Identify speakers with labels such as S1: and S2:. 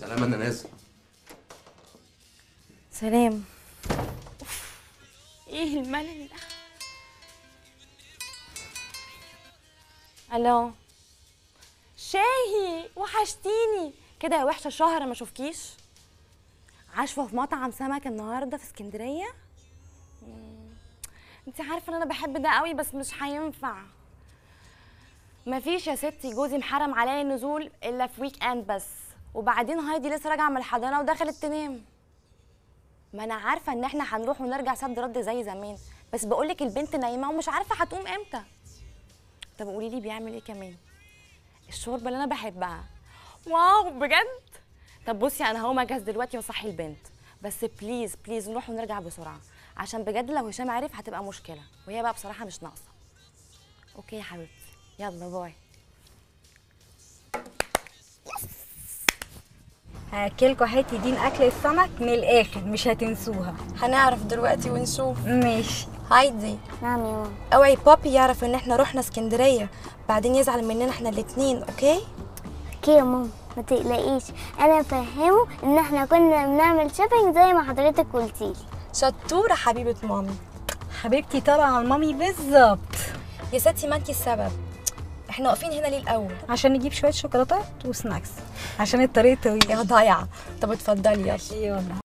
S1: سلام انا نازل
S2: سلام ايه الملل ده الو شاهي وحشتيني كده يا وحشه شهر ما اشوفكيش عاشفه في مطعم سمك النهارده في اسكندريه انت عارفه ان انا بحب ده قوي بس مش هينفع مفيش يا ستي جوزي محرم عليا النزول الا في ويك اند بس وبعدين هايدي لسه راجعه من الحضانه ودخلت تنام ما انا عارفه ان احنا هنروح ونرجع سد رد زي زمان بس بقولك البنت نايمه ومش عارفه هتقوم امتى طب قولي لي بيعمل ايه كمان الشوربه اللي انا بحبها واو بجد طب بصي انا هقوم اجهز دلوقتي واصحي البنت بس بليز بليز نروح ونرجع بسرعه عشان بجد لو هشام عرف هتبقى مشكله وهي بقى بصراحه مش ناقصه اوكي يا حبيبتي يلا باي
S3: هاكلكوا حته دين اكل السمك من الاخر مش هتنسوها
S2: هنعرف دلوقتي ونشوف
S3: ماشي
S2: هايدي
S4: نعم يا ماما
S2: اوعي بابي يعرف ان احنا رحنا اسكندريه بعدين يزعل مننا احنا الاتنين اوكي
S4: اوكي يا ماما ما تقلقيش انا فهمه ان احنا كنا بنعمل شوبينج زي ما حضرتك قلتيلي
S2: شطوره حبيبه مامي
S3: حبيبتي طالعه على المامي بالظبط
S2: يا ستي ما انتي السبب احنا واقفين هنا ليه الاول
S3: عشان نجيب شويه شوكولاتات وسناكس عشان الطريق طويل
S2: يا ضايعه طب اتفضلي يلا
S3: يلا